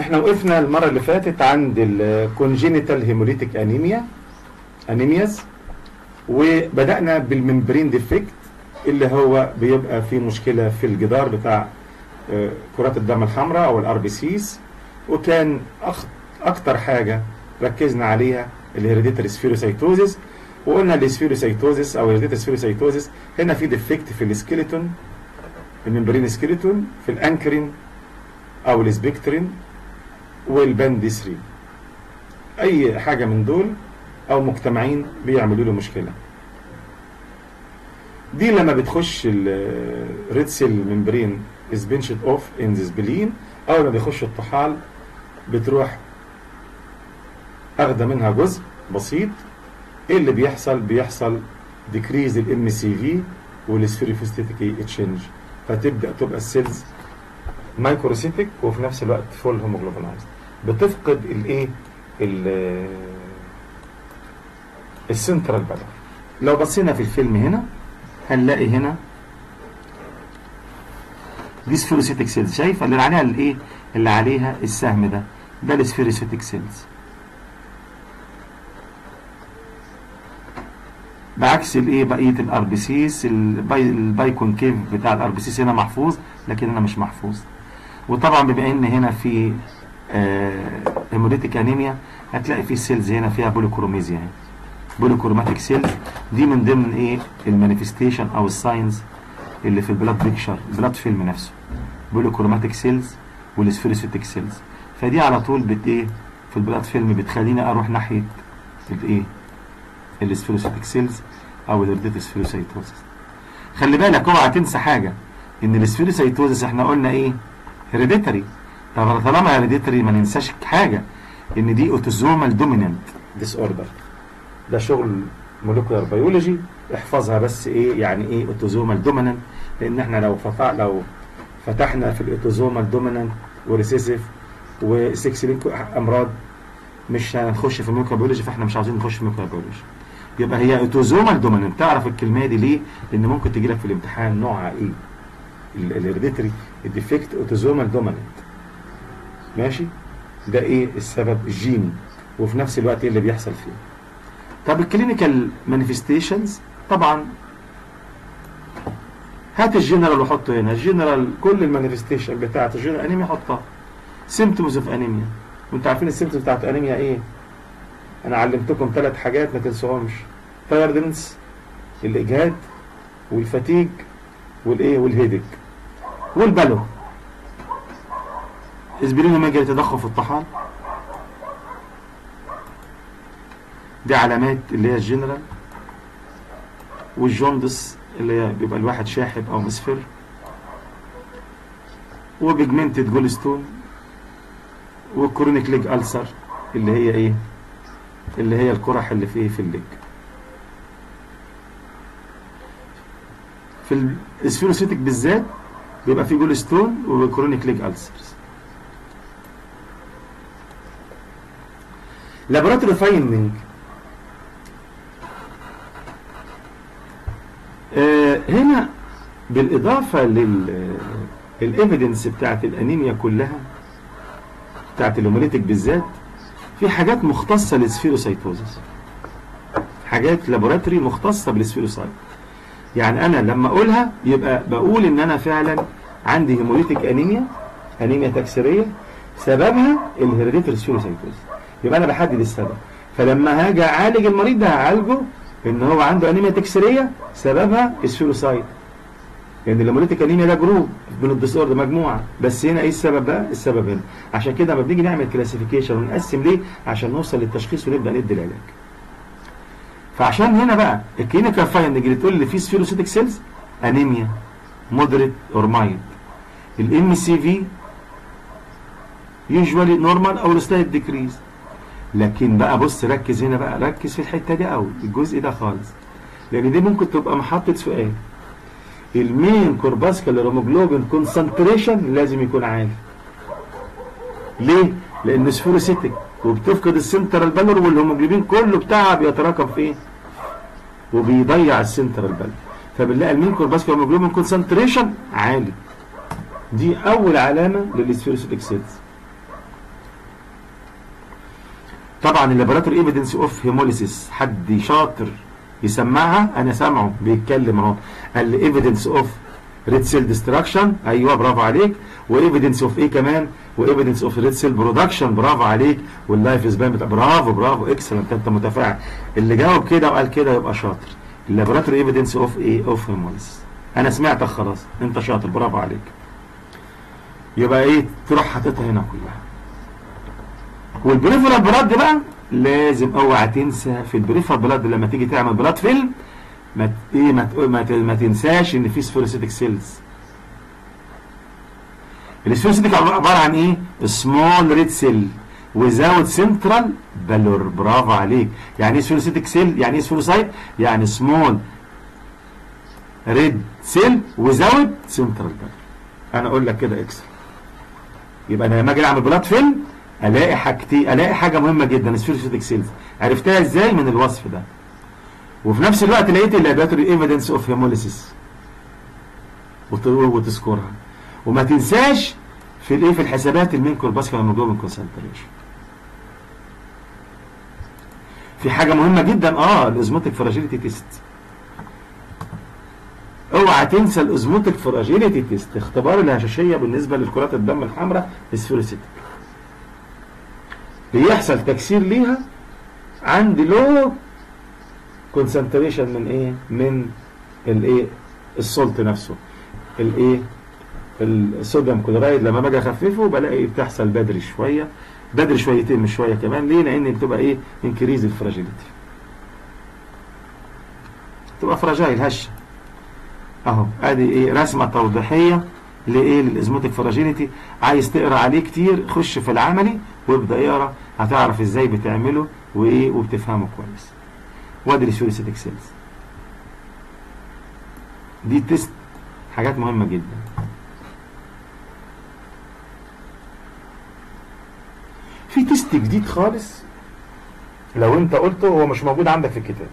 احنا وقفنا المرة اللي فاتت عند الكونجينيتال هيموليتيك انيميا انيمياز وبدأنا بالممبرين ديفكت اللي هو بيبقى فيه مشكلة في الجدار بتاع آه، كرات الدم الحمراء او الار بي سيز وكان أخ... اكتر حاجة ركزنا عليها الهيريديتري سفيروسايتوزيس وقلنا السفيروسايتوزيس او الهيريديتري سفيروسايتوزيس هنا في ديفكت في السكيلتون الممبرين سكيلتون في الانكرين او السبكترين والبانديسرين اي حاجة من دول او مجتمعين بيعملوا له مشكلة دي لما بتخش الريد سيل ممبرين is pinched off in the spleen اول ما بيخش الطحال بتروح اخده منها جزء بسيط ايه اللي بيحصل بيحصل decrease الام سي في والسفيروفيستيتيك تشينج فتبدا تبقى السيلز مايكروسيتك وفي نفس الوقت فول هيموجلوبينايزد بتفقد الايه ال- السنترال بالانس لو بصينا في الفيلم هنا هنلاقي هنا دي سفيروسيتك سيلز شايفه اللي عليها الايه اللي عليها السهم ده ده السفيروسيتك سيلز بعكس الايه بقيه الار بي سيس الباي الباي كونكيف بتاع الار بي سيس هنا محفوظ لكن هنا مش محفوظ وطبعا بما ان هنا في هيموليتيك انيميا هتلاقي في سيلز هنا فيها بوليكروميزيا اهي بوليكروماتيك سيلز دي من ضمن ايه المانيفستيشن او الساينز اللي في البلاد بيكشر البلاد فيلم نفسه بوليكروماتيك سيلز والسفيروسيتك سيلز فدي على طول بت ايه في البلاد فيلم بتخليني اروح ناحيه الايه السفيروسيتك سيلز او الهيرديت سفيروسايتوزس خلي بالك اوعى تنسى حاجه ان السفيروسايتوزس احنا قلنا ايه هيريديتري طب طالما هيريديتري ما ننساش حاجه ان دي اوتوزومال دومينانت ديس اوردر ده شغل مولكولار بيولوجي احفظها بس ايه يعني ايه اوتوزومال دومينانت لان احنا لو فتح لو فتحنا في الاوتوزومال دومينانت وريسيسيف وسكس لينك امراض مش هنخش في الميكرو بيولوجي فاحنا مش عاوزين نخش في الميكرو بيولوجي يبقى هي اوتوزومال دومينانت تعرف الكلمه دي ليه؟ لان ممكن تجي لك في الامتحان نوعها ايه؟ الهيريديتري الديفكت اوتوزومال دومينانت ماشي؟ ده ايه السبب الجيني وفي نفس الوقت ايه اللي بيحصل فيه؟ طب الكلينيكال مانيفستيشنز طبعا هات الجنرال وحطه هنا الجنرال كل المانيفستيشن بتاعت الجنرال انيميا حطها سيمتومز اوف انيميا وانتوا عارفين السيمتومز بتاعت انيميا ايه انا علمتكم ثلاث حاجات ما تنسوهمش تايردنس الاجهاد والفتيج والايه والهيدك والبلو اسبرينوميجالي تضخم في الطحال دي علامات اللي هي الجنرال والجوندس اللي هي بيبقى الواحد شاحب او مصفر وبيجمنتد جولستون والكرونيك ليج ألسر اللي هي ايه اللي هي القرح اللي في ايه في الليج في السفيروسيتك بالذات بيبقى في جولستون وكرونيك ليج ألسرز لابوراتوري فايندنج آه هنا بالإضافة للإيفيدنس بتاعت الأنيميا كلها بتاعت الهوموليتك بالذات في حاجات مختصة للسفيروسايتوزس حاجات لابوراتوري مختصة بالسفيروسايت يعني أنا لما أقولها يبقى بقول إن أنا فعلا عندي هيموليتك أنيميا أنيميا تكسيرية سببها الهيريديتري سفيروسايتوزس يبقى أنا بحدد السبب فلما هاجي أعالج المريض ده هعالجه ان هو عنده انيميا تكسيريه سببها السفيروسايت لان يعني الهيموليتيك انيميا ده جروب من الديس اوردر مجموعه بس هنا ايه السبب بقى السبب هنا عشان كده لما بنيجي نعمل كلاسيفيكيشن ونقسم ليه عشان نوصل للتشخيص ونبدا ندي العلاج فعشان هنا بقى الكلينيكال فايندنج اللي تقول لي فيه سفيروسيتك سيلز انيميا مودريت اور مايلد الام سي في يوجوالي نورمال او سلايت ديكريز لكن بقى بص ركز هنا بقى ركز في الحته دي قوي الجزء ده خالص لان دي ممكن تبقى محطه سؤال المين كورباسكال هيموجلوبين كونسنتريشن لازم يكون عالي ليه لان سفيروسيتك وبتفقد السنترال بالور والهيموجلوبين كله بتاعها بيتراكم في ايه وبيضيع السنترال بالور فبنلاقي المين كورباسكال هيموجلوبين كونسنتريشن عالي دي اول علامه للسفيروسيتك سيلز طبعا اللابوراتوري ايفيدنس اوف هيموليسيس حد شاطر يسمعها انا سامعه بيتكلم اهو قال لي ايفيدنس اوف ريد سيل ديستراكشن ايوه برافو عليك وايفيدنس اوف ايه كمان وايفيدنس اوف ريد سيل برودكشن برافو عليك واللايف سبان بتاع برافو برافو اكسلنت انت متفاعل اللي جاوب كده وقال كده يبقى شاطر اللابوراتوري ايفيدنس اوف ايه اوف هيموليسيس انا سمعتك خلاص انت شاطر برافو عليك يبقى ايه تروح حاططها هنا كلها والبريفرال بلاد بقى لازم اوعى تنسى في البريفرال بلاد لما تيجي تعمل بلاد فيلم ما ت- ايه ما ت- ما, ت- ما تنساش ان في سفيروسيتك سيلز السفيروسيتك عباره عن ايه سمول ريد سيل وزاوت سنترال بالور برافو عليك يعني ايه سفيروسيتك سيل يعني ايه سفيروسايت يعني سمول ريد سيل وزاوت سنترال بالور انا اقول لك كده اكسل يبقى انا لما اجي اعمل بلاد فيلم الاقي حاجتين الاقي حاجه مهمه جدا سفيروسيتك سيلز عرفتها ازاي من الوصف ده وفي نفس الوقت لقيت اللاباتوري ايفيدنس اوف هيموليسيس وتذكرها وما تنساش في الايه في الحسابات المين كورباسكال هيموجلوبين كونسنتريشن في حاجه مهمه جدا اه الاوزموتيك فراجيليتي تيست اوعى تنسى الاوزموتيك فراجيليتي تيست اختبار الهشاشيه بالنسبه للكرات الدم الحمراء السفيروسيتك بيحصل تكسير ليها عند لو كونسنتريشن من ايه من الايه السولت نفسه الايه الصوديوم كلورايد لما باجي اخففه بلاقي بتحصل بدري شويه بدري شويتين مش شويه كمان ليه لان بتبقى ايه انكريز الفراجيليتي تبقى فراجايل هشه اهو ادي ايه رسمه توضيحيه لايه للازموتيك فراجيليتي عايز تقرا عليه كتير خش في العملي وابدا اقرا هتعرف ازاي بتعمله وايه وبتفهمه كويس وادي السيوليسيتك سيلز دي تيست حاجات مهمه جدا في تيست جديد خالص لو انت قلته هو مش موجود عندك في الكتاب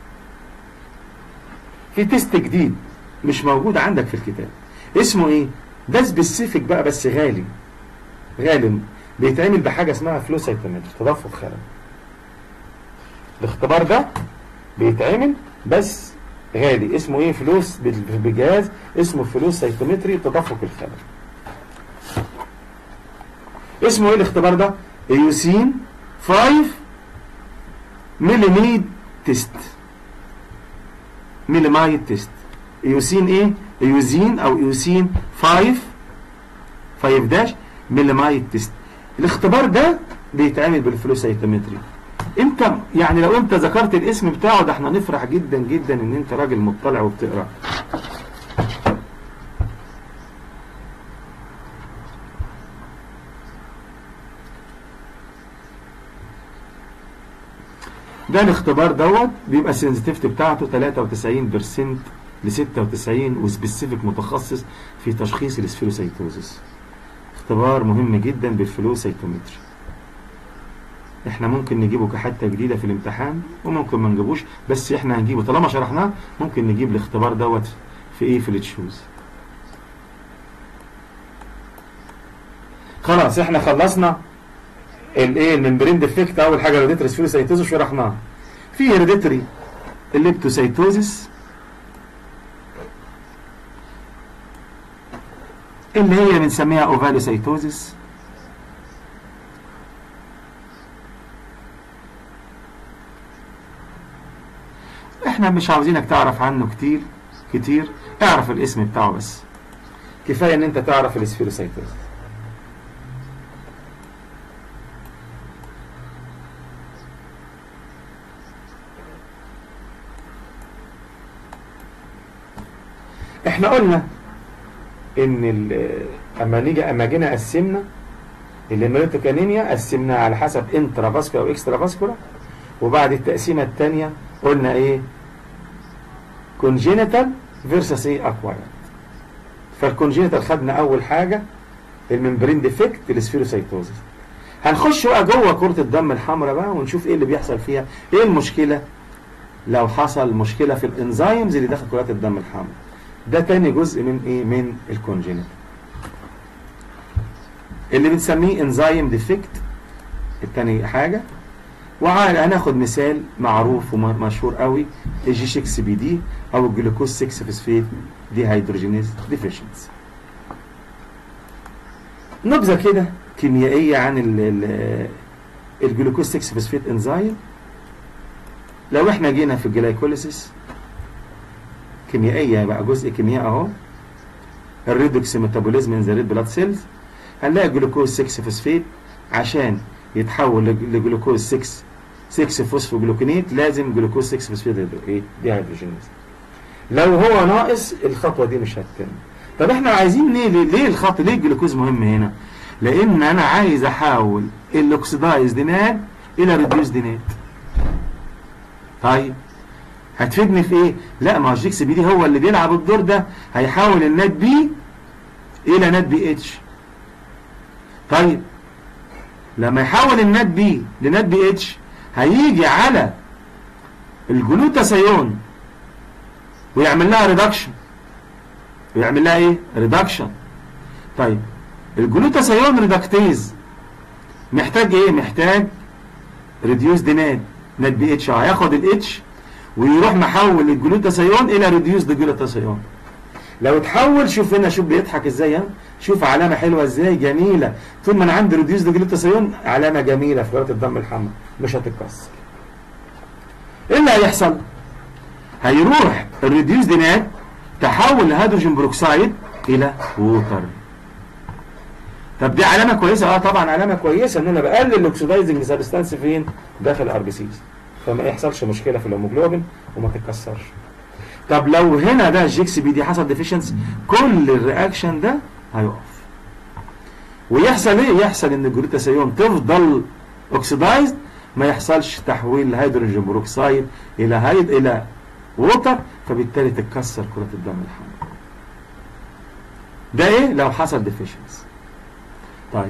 في تيست جديد مش موجود عندك في الكتاب اسمه ايه ده سبيسيفيك بقى بس غالي غالي بيتعمل بحاجه اسمها فلو سايتومتر تدفق خلل الاختبار ده بيتعمل بس غالي اسمه ايه فلوس بجهاز اسمه فلوس سايتومتري تدفق الخلل اسمه ايه الاختبار ده ايوسين 5 مليميد تيست ميليمايد تيست ايوسين ايه ايوزين او ايوسين 5 5 داش ميليمايد تيست الاختبار ده بيتعمل بالفلو سايتومتري انت يعني لو انت ذكرت الاسم بتاعه ده احنا نفرح جدا جدا ان انت راجل مطلع وبتقرا ده الاختبار دوت بيبقى السنسيتيفيتي بتاعته 93% ل 96 وسبيسيفيك متخصص في تشخيص السفيروسايتوزس اختبار مهم جدا بالفلو سايتومتري احنا ممكن نجيبه كحته جديده في الامتحان وممكن ما نجيبوش بس احنا هنجيبه طالما شرحناه ممكن نجيب الاختبار دوت في ايه في التشوز خلاص احنا خلصنا الايه الممبرين ديفكت اول حاجه هيريديتري سفيروسايتوزس شرحناها في هيريديتري الليبتوسايتوزس اللي هي بنسميها اوفالوسايتوزس احنا مش عاوزينك تعرف عنه كتير كتير اعرف الاسم بتاعه بس كفايه ان انت تعرف السفيروسايتوزس احنا قلنا ان اما نيجي اما جينا قسمنا الهيموليتيك قسمناها على حسب انترا فاسكولار واكسترا فاسكولار وبعد التقسيمه الثانيه قلنا ايه كونجينيتال فيرسس ايه اكوايرد فالكونجينيتال خدنا اول حاجه الممبرين ديفكت السفيروسايتوزس هنخش بقى جوه كره الدم الحمراء بقى ونشوف ايه اللي بيحصل فيها ايه المشكله لو حصل مشكله في الانزيمز اللي داخل كرات الدم الحمراء ده تاني جزء من ايه من الكونجينيتال اللي بنسميه انزيم ديفكت التاني حاجة وهناخد مثال معروف ومشهور قوي الجي 6 بي دي او الجلوكوز 6 فوسفيت دي هيدروجينيز ديفيشنسي نبذه كده كيميائيه عن ال ال الجلوكوز 6 فوسفيت انزيم لو احنا جينا في الجلايكوليسيس كيميائيه بقى جزء كيمياء اهو الريدوكس ميتابوليزم ان ذا ريد بلاد سيلز هنلاقي جلوكوز 6 فوسفيت عشان يتحول لجلوكوز 6 6 فوسفوجلوكينيت لازم جلوكوز 6 فوسفيت ايه دي هيدروجينيز لو هو ناقص الخطوه دي مش هتتم طب احنا عايزين ليه ليه, ليه الخط ليه الجلوكوز مهم هنا لان انا عايز احول الاكسدايز دينات الى ريديوس دينات طيب هتفيدني في ايه لا ما هو الجيكس بي دي هو اللي بيلعب الدور ده هيحول النات بي الى نات بي اتش طيب لما يحول النات بي لنات بي اتش هيجي على الجلوتاثيون ويعمل لها ريدكشن ويعمل لها ايه ريدكشن طيب الجلوتاثيون ريدكتيز محتاج ايه محتاج ريديوس دينات نات بي اتش هياخد الاتش ويروح محول الجلوتاثيون الى ريديوس جلوتاثيون لو اتحول شوف هنا شوف بيضحك ازاي ها شوف علامه حلوه ازاي جميله طول ما انا عندي ريديوس جلوتاثيون علامه جميله في كرات الدم الحمراء مش هتتكسر ايه اللي هيحصل هيروح الريديوس دينات تحول الهيدروجين بروكسايد الى ووتر طب دي علامه كويسه اه طبعا علامه كويسه ان انا بقلل الاكسدايزنج سبستانس فين داخل الار بي سيز فما يحصلش مشكله في الهيموجلوبين وما تتكسرش طب لو هنا ده الجيكس بي دي حصل ديفيشنس كل الرياكشن ده هيقف ويحصل ايه يحصل ان الجلوتاثيون تفضل اوكسيدايزد ما يحصلش تحويل الهيدروجين بروكسايد الى هيد الى ووتر فبالتالي تتكسر كرة الدم الحمراء ده ايه لو حصل ديفيشنس طيب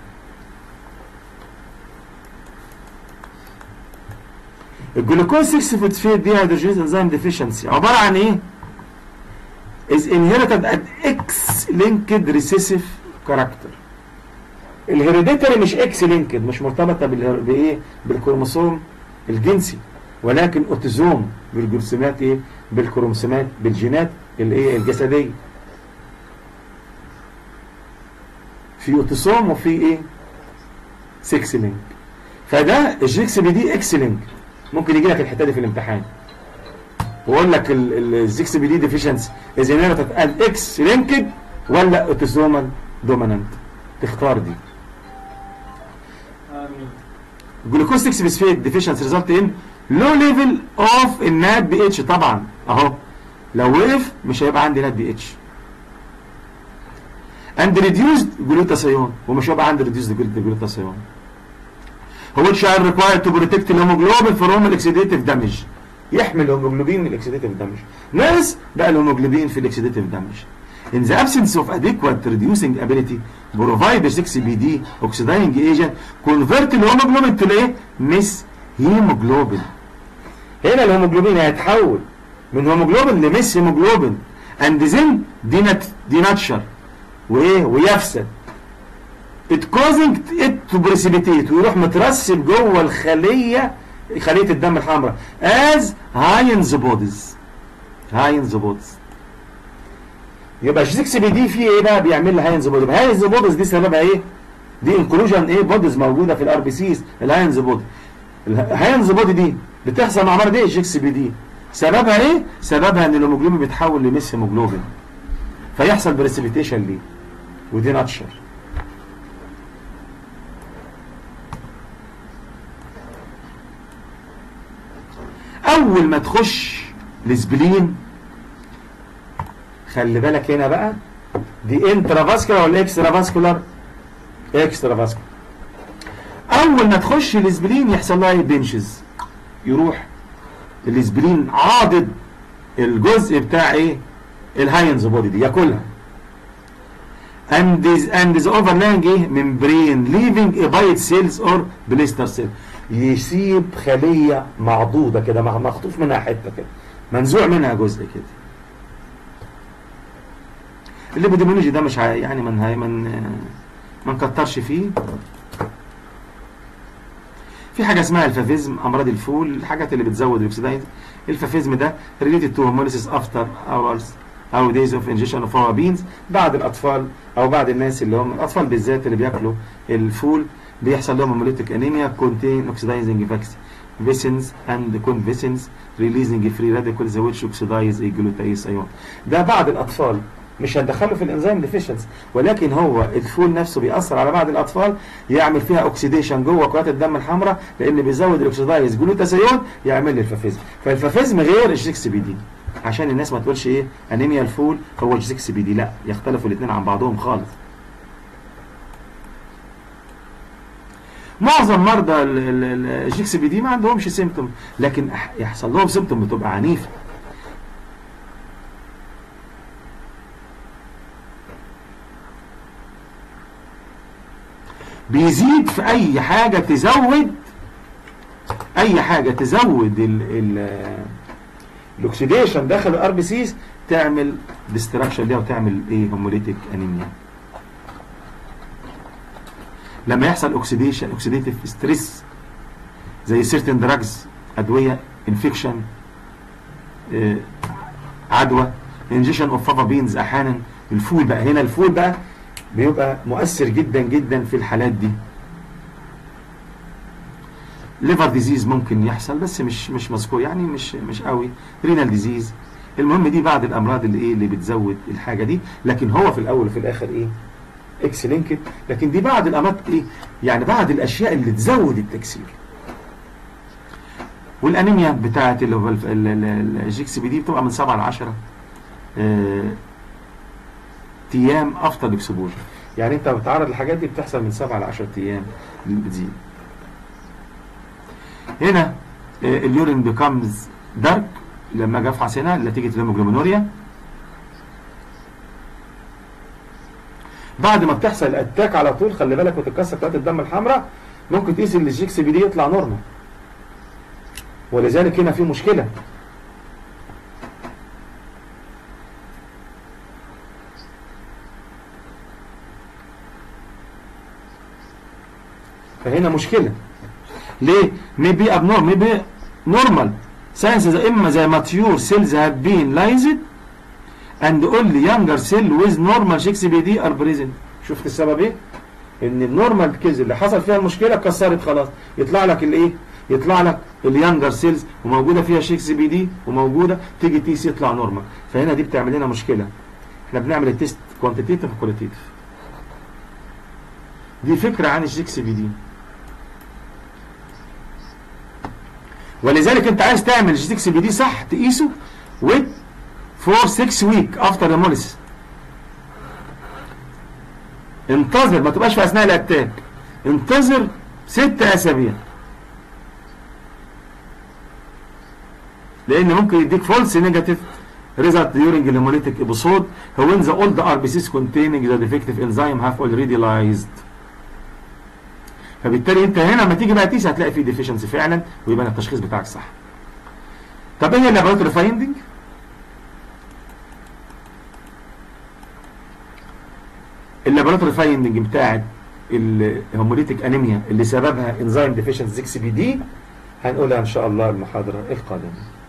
الجلوكوز 6 فوسفيت دي هيدروجينيز انزيم ديفيشنسي عباره عن ايه is inherited at X linked recessive character الهيريديتري مش اكس لينكد مش مرتبطه بايه بالكروموسوم الجنسي ولكن اوتيزوم بالجرثومات ايه بالكروموسومات بالجينات الايه الجسديه في اوتيسوم وفي ايه 6 لينك فده الجيكس بي دي اكس لينك ممكن يجي لك الحته دي في الامتحان ويقول لك الزيكس بي دي ديفيشنسي اذا هنا تتقال اكس لينكد ولا اوتوزومال دومينانت تختار دي جلوكوز 6 فوسفيت ديفيشنسي ريزلت ان لو ليفل اوف النات بي اتش طبعا اهو لو وقف مش هيبقى عندي نات بي اتش اند ريديوسد جلوتاثيون ومش هيبقى عندي ريديوسد جلوتاثيون هو which are required to protect الهيموجلوبين from الاكسيديتيف دامج يحمل الهيموجلوبين من الاكسيديتيف دامج ناقص بقى الهيموجلوبين في الاكسيديتيف دامج in the absence of adequate reducing ability provide the 6BD oxidizing agent convert الهيموجلوبين to ايه مس هيموجلوبين هنا الهيموجلوبين هيتحول من هيموجلوبين لمس هيموجلوبين and then دينات ديناتشر وايه ويفسد it causing it to precipitate ويروح مترسب جوه الخليه خليه الدم الحمراء as هاينز بوديز هاينز بوديز يبقى 6 بي دي فيه ايه بقى بيعمل لي هاينز بوديز هاينز بوديز دي سببها ايه دي انكلوجن ايه بوديز موجوده في الار بي سيز الهاينز بودي الهاينز بودي دي بتحصل مع مرض ايه 6 بي دي سببها ايه سببها ان الهيموجلوبين بيتحول لمس هيموجلوبين فيحصل بريسيبيتيشن ليه ودي ناتشر اول ما تخش الاسبلين خلي بالك هنا بقى دي انترا فاسكولار ولا اكسترا فاسكولار اكسترا فاسكولار اول ما تخش الاسبلين يحصل لها بنشز يروح الاسبلين عاضد الجزء بتاع ايه الهاينز بودي دي ياكلها and is and is overlaying ايه membrane leaving a bite cells or blister cell يسيب خلية معضودة كده مخطوف منها حتة كده منزوع منها جزء كده الليبيديمولوجي ده مش يعني من هاي من ما نكترش فيه في في حاجه اسمها الفافيزم امراض الفول الحاجات اللي بتزود الاكسدايز الفافيزم ده ريليتد تو هيموليسيس افتر اورز او دايز اوف انجيشن اوف بينز بعد الاطفال او بعد الناس اللي هم الاطفال بالذات اللي بياكلوا الفول بيحصل لهم هيموليتيك انيميا كونتين اوكسيدايزنج فيسنز اند كونفيسنز ريليزنج فري راديكالز which oxidize a glutatase ion ده بعد الاطفال مش هندخله في الانزيم ديفيشنسي ولكن هو الفول نفسه بيأثر على بعض الاطفال يعمل فيها اوكسيديشن جوه كرات الدم الحمراء لان بيزود الاكسيدايز جلوتاثيون يعمل لي الفافيزم فالفافيزم غير ال 6 بي دي عشان الناس ما تقولش ايه انيميا الفول هو 6 بي دي لا يختلفوا الاثنين عن بعضهم خالص معظم مرضى الجيكس بي دي ما عندهمش سيمتوم لكن يحصل لهم سيمتوم بتبقى عنيفه بيزيد في اي حاجه تزود اي حاجه تزود ال ال الاكسيديشن داخل الار بي سيز تعمل ديستراكشن ليها وتعمل ايه هوموليتيك انيميا لما يحصل اوكسيديشن اوكسيديتيف ستريس زي سيرتن دراجز ادويه انفكشن اه عدوى انجيشن اوف فافا بينز احيانا الفول بقى هنا الفول بقى بيبقى مؤثر جدا جدا في الحالات دي ليفر ديزيز ممكن يحصل بس مش مش مذكور يعني مش مش قوي رينال ديزيز المهم دي بعض الامراض اللي ايه اللي بتزود الحاجه دي لكن هو في الاول وفي الاخر ايه اكس لينكد لكن دي بعض الامراض ايه يعني بعض الاشياء اللي تزود التكسير والانيميا بتاعت اللي هو الجيكس بي دي بتبقى من 7 ل 10 اه ايام افتر اكسبوجر يعني انت بتعرض الحاجات دي بتحصل من 7 ل 10 ايام بتزيد هنا اليورين بيكمز دارك لما اجي افحص هنا نتيجه الهيموجلوبينوريا بعد ما بتحصل الاتاك على طول خلي بالك وتتكسر كرات الدم الحمراء ممكن تقيس ان الجيكس بي دي يطلع نورمال ولذلك هنا في مشكله فهنا مشكله ليه؟ maybe abnormal maybe normal signs the اما the mature cells have been lysed and only younger cell with normal 6 بي دي are present شفت السبب ايه؟ ان النورمال كيز اللي حصل فيها المشكله اتكسرت خلاص يطلع لك الايه؟ يطلع لك اليانجر سيلز وموجوده فيها 6 بي دي وموجوده تيجي تيس يطلع نورمال فهنا دي بتعمل لنا مشكله احنا بنعمل التيست كوانتيتيف وكواليتيف دي فكره عن ال 6 بي دي ولذلك انت عايز تعمل جي 6 بي دي صح تقيسه with for 6 ويك افتر هيموليسيس انتظر ما تبقاش في اثناء الاتاك انتظر ست اسابيع لان ممكن يديك فولس نيجاتيف result during the hemolytic episode when the old RBCs containing the defective enzyme have already lyzed فبالتالي انت هنا لما تيجي بقى تقيس هتلاقي فيه ديفيشنسي فعلا ويبقى التشخيص بتاعك صح. طب ايه اللابوراتوري فايندنج؟ اللابوراتوري فايندنج بتاعت الهوموليتيك انيميا اللي سببها انزيم ديفيشنسي 6 بي دي هنقولها ان شاء الله المحاضره القادمه.